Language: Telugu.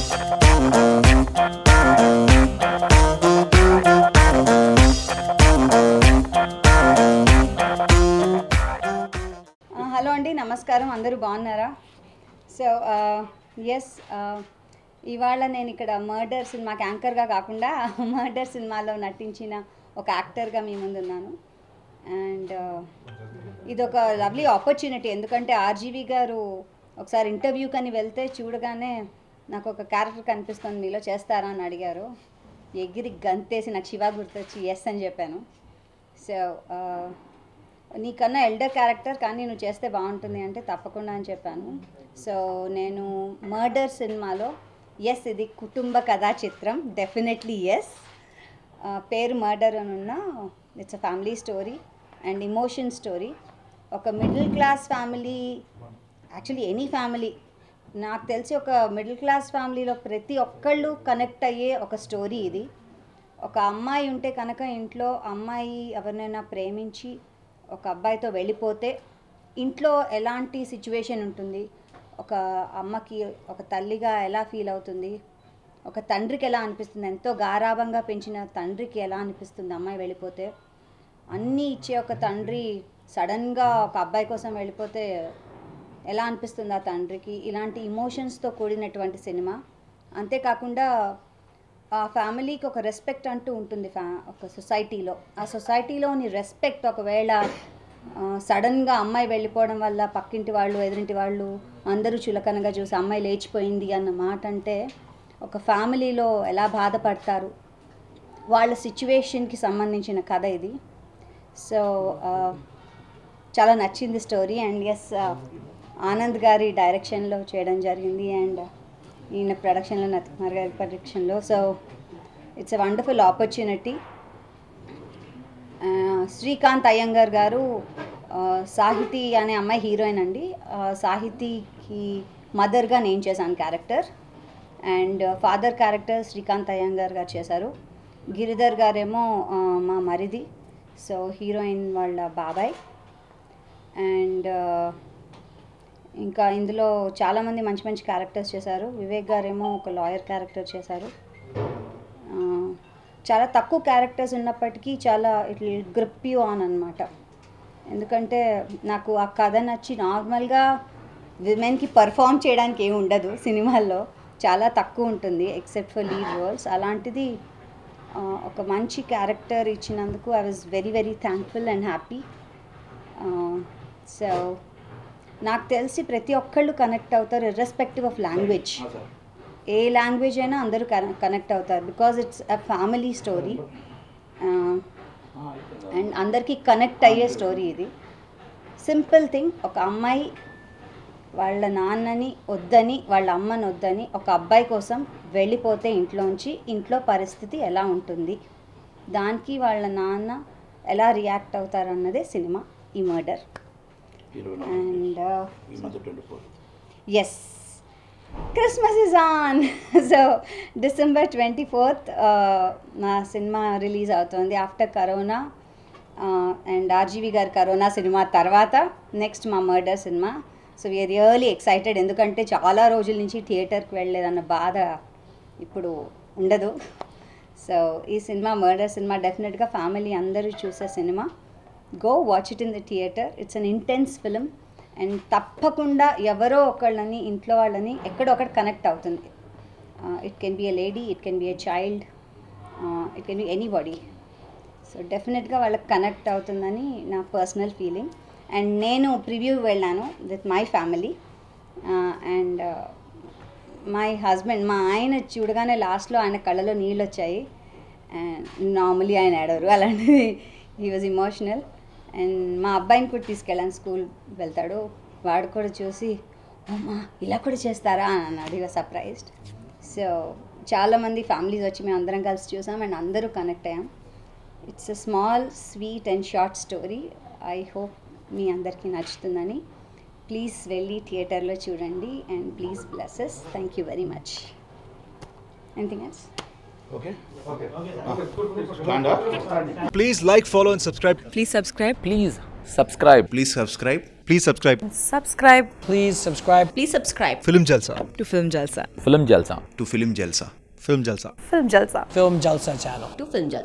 హలో అండి నమస్కారం అందరూ బాగున్నారా సో ఎస్ ఇవాళ నేను ఇక్కడ మర్డర్ సినిమాకి యాంకర్గా కాకుండా మర్డర్ సినిమాలో నటించిన ఒక యాక్టర్గా మీ ముందున్నాను అండ్ ఇది ఒక లవ్లీ ఆపర్చునిటీ ఎందుకంటే ఆర్జీవి గారు ఒకసారి ఇంటర్వ్యూకి అని వెళ్తే చూడగానే నాకు ఒక క్యారెక్టర్ కనిపిస్తుంది మీలో చేస్తారా అని అడిగారు ఎగిరి గంతేసి నాకు శివ గుర్తొచ్చి ఎస్ అని చెప్పాను సో నీకన్నా ఎల్డర్ క్యారెక్టర్ కానీ నువ్వు చేస్తే బాగుంటుంది అంటే తప్పకుండా అని చెప్పాను సో నేను మర్డర్ సినిమాలో ఎస్ ఇది కుటుంబ కథా చిత్రం డెఫినెట్లీ ఎస్ పేరు మర్డర్ అని ఉన్న it's a family story and emotion story ఒక middle class family actually any family నాకు తెలిసి ఒక మిడిల్ క్లాస్ ఫ్యామిలీలో ప్రతి ఒక్కళ్ళు కనెక్ట్ అయ్యే ఒక స్టోరీ ఇది ఒక అమ్మాయి ఉంటే కనుక ఇంట్లో అమ్మాయి ఎవరినైనా ప్రేమించి ఒక అబ్బాయితో వెళ్ళిపోతే ఇంట్లో ఎలాంటి సిచ్యువేషన్ ఉంటుంది ఒక అమ్మకి ఒక తల్లిగా ఎలా ఫీల్ అవుతుంది ఒక తండ్రికి ఎలా అనిపిస్తుంది ఎంతో గారాభంగా పెంచిన తండ్రికి ఎలా అనిపిస్తుంది అమ్మాయి వెళ్ళిపోతే అన్నీ ఇచ్చే ఒక తండ్రి సడన్గా ఒక అబ్బాయి కోసం వెళ్ళిపోతే ఎలా అనిపిస్తుంది ఆ తండ్రికి ఇలాంటి ఇమోషన్స్తో కూడినటువంటి సినిమా అంతేకాకుండా ఆ ఫ్యామిలీకి ఒక రెస్పెక్ట్ అంటూ ఉంటుంది ఫ్యా ఒక సొసైటీలో ఆ సొసైటీలోని రెస్పెక్ట్ ఒకవేళ సడన్గా అమ్మాయి వెళ్ళిపోవడం వల్ల పక్కింటి వాళ్ళు ఎదురింటి వాళ్ళు అందరూ చులకనగా చూసి అమ్మాయి లేచిపోయింది అన్న మాట అంటే ఒక ఫ్యామిలీలో ఎలా బాధపడతారు వాళ్ళ సిచ్యువేషన్కి సంబంధించిన కథ ఇది సో చాలా నచ్చింది స్టోరీ అండ్ ఎస్ ఆనంద్ గారి డైరెక్షన్లో చేయడం జరిగింది అండ్ ఈయన ప్రొడక్షన్లో నత్కుమార్ గారి ప్రొడక్షన్లో so it's a wonderful opportunity Srikanth Iyengar garu ఆ, సాహితి అనే అమ్మాయి హీరోయిన్ అండి ఆ, సాహితికి మదర్గా నేను చేశాను character and father character Srikanth Iyengar garu చేశారు గిరిధర్ గారేమో ఆ, మా మరిది సో హీరోయిన్ వాళ్ళ బాబాయ్ అండ్ ఇంకా ఇందులో చాలామంది మంచి మంచి క్యారెక్టర్స్ చేశారు వివేక్ గారేమో ఒక లాయర్ క్యారెక్టర్ చేశారు ఆ, చాలా తక్కువ క్యారెక్టర్స్ ఉన్నప్పటికీ చాలా ఇట్ గ్రిప్ యూ ఆన్ అనమాట ఎందుకంటే నాకు ఆ కథ నచ్చి నార్మల్గా విమెన్కి పర్ఫామ్ చేయడానికి ఏమి ఉండదు సినిమాల్లో చాలా తక్కువ ఉంటుంది ఎక్సెప్ట్ ఫర్ లీడ్ రోల్స్ అలాంటిది ఆ, ఒక మంచి క్యారెక్టర్ ఇచ్చినందుకు I was very very thankful and happy so నాకు తెలిసి ప్రతి ఒక్కళ్ళు కనెక్ట్ అవుతారు ఇర్రెస్పెక్టివ్ ఆఫ్ లాంగ్వేజ్ ఏ లాంగ్వేజ్ అయినా అందరూ కనెక్ట్ అవుతారు because it's a family story and అందరికీ కనెక్ట్ అయ్యే స్టోరీ ఇది సింపుల్ థింగ్ ఒక అమ్మాయి వాళ్ళ నాన్నని వద్దని వాళ్ళ అమ్మని వద్దని ఒక అబ్బాయి కోసం వెళ్ళిపోతే ఇంట్లోంచి ఇంట్లో పరిస్థితి ఎలా ఉంటుంది దానికి వాళ్ళ నాన్న ఎలా రియాక్ట్ అవుతారన్నదే సినిమా ఈ Murder and as Christmas is on so December twenty fourth మా సినిమా రిలీజ్ అవుతుంది ఆఫ్టర్ కరోనా అండ్ ఆర్జీవి గారి కరోనా సినిమా తర్వాత నెక్స్ట్ మా Murder cinema so we're really excited ఎందుకంటే చాలా రోజుల నుంచి థియేటర్కి వెళ్ళలేదన్న బాధ ఇప్పుడు ఉండదు సో ఈ సినిమా మర్డర్ సినిమా డెఫినెట్గా ఫ్యామిలీ అందరూ చూసే cinema go watch it in the theatre it's an intense film and తప్పకుండా ఎవరో ఒకళ్ళని ఇంట్లో వాళ్ళని ఎక్కడో ఒకటి కనెక్ట్ అవుతుంది it can be a lady it can be a child it can be anybody so డెఫినెట్గా వాళ్ళకి కనెక్ట్ అవుతుందని నా పర్సనల్ ఫీలింగ్ అండ్ నేను ప్రివ్యూ వెళ్ళాను with my family and my husband మా ఆయన చూడగానే లాస్ట్లో ఆయన కళ్ళలో నీళ్ళు వచ్చాయి అండ్ నార్మలీ ఆయన ఏడవరు అలాంటిది హీ వాజ్ ఇమోషనల్ అండ్ మా అబ్బాయిని కూడా తీసుకెళ్ళాను స్కూల్ వెళ్తాడు వాడు కూడా చూసి అమ్మా ఇలా కూడా చేస్తారా అని అన్నాడు ఇక సర్ప్రైజ్డ్ సో చాలామంది ఫ్యామిలీస్ వచ్చి మేము అందరం కలిసి చూసాం అండ్ అందరూ కనెక్ట్ అయ్యాం it's a small sweet and short story I hope మీ అందరికీ నచ్చుతుందని ప్లీజ్ వెళ్ళి థియేటర్లో చూడండి and please blesses thank you very much anything else Okay? Stand up. Please like, follow, and subscribe. Please subscribe. Please subscribe. Please subscribe. Please subscribe. subscribe Please subscribe. please subscribe Film Jalsa. to film jalsa film Jalsa To Film Jalsa. Film Jalsa. film jalsa Film Jalsa channel. to film jalsa